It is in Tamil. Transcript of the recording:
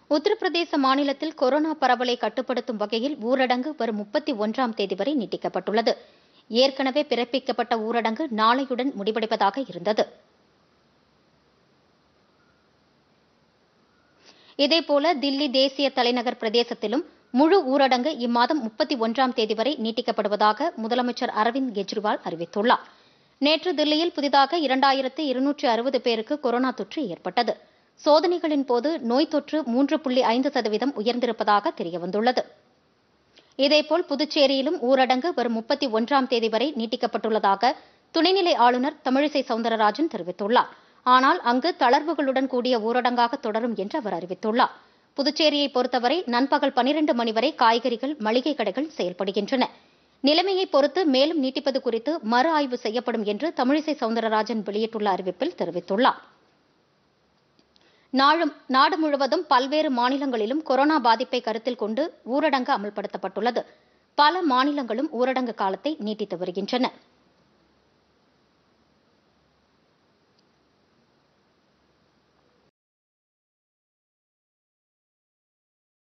உத்தரப்பிரதேச மாநிலத்தில் கொரோனா பரவலை கட்டுப்படுத்தும் வகையில் ஊரடங்கு வரும் முப்பத்தி ஒன்றாம் தேதி வரை நீட்டிக்கப்பட்டுள்ளது ஏற்கனவே பிறப்பிக்கப்பட்ட ஊரடங்கு நாளையுடன் முடிவடைவதாக இருந்தது இதேபோல தில்லி தேசிய தலைநகர் பிரதேசத்திலும் முழு ஊரடங்கு இம்மாதம் முப்பத்தி ஒன்றாம் தேதி வரை நீட்டிக்கப்படுவதாக முதலமைச்சர் அரவிந்த் கெஜ்ரிவால் அறிவித்துள்ளார் நேற்று தில்லியில் புதிதாக இரண்டாயிரத்து இருநூற்று அறுபது பேருக்கு கொரோனா தொற்று ஏற்பட்டது சோதனைகளின் போது நோய் தொற்று மூன்று புள்ளி ஐந்து சதவீதம் உயர்ந்திருப்பதாக தெரியவந்துள்ளது இதேபோல் புதுச்சேரியிலும் ஊரடங்கு வரும் முப்பத்தி ஒன்றாம் தேதி வரை நீட்டிக்கப்பட்டுள்ளதாக துணைநிலை ஆளுநர் தமிழிசை சவுந்தரராஜன் தெரிவித்துள்ளார் ஆனால் அங்கு தளர்வுகளுடன் கூடிய ஊரடங்காக தொடரும் என்று அவர் அறிவித்துள்ளார் புதுச்சேரியை பொறுத்தவரை நண்பகல் பனிரண்டு மணி வரை காய்கறிகள் மளிகை கடைகள் செயல்படுகின்றன நிலைமையை பொறுத்து மேலும் நீட்டிப்பது குறித்து மறு ஆய்வு செய்யப்படும் என்று தமிழிசை சவுந்தரராஜன் வெளியிட்டுள்ள அறிவிப்பில் தெரிவித்துள்ளார் நாளும் நாடு முழுவதும் பல்வேறு மாநிலங்களிலும் கொரோனா பாதிப்பை கருத்தில் கொண்டு ஊரடங்கு அமல்படுத்தப்பட்டுள்ளது பல மாநிலங்களும் ஊரடங்கு காலத்தை நீட்டித்து வருகின்றன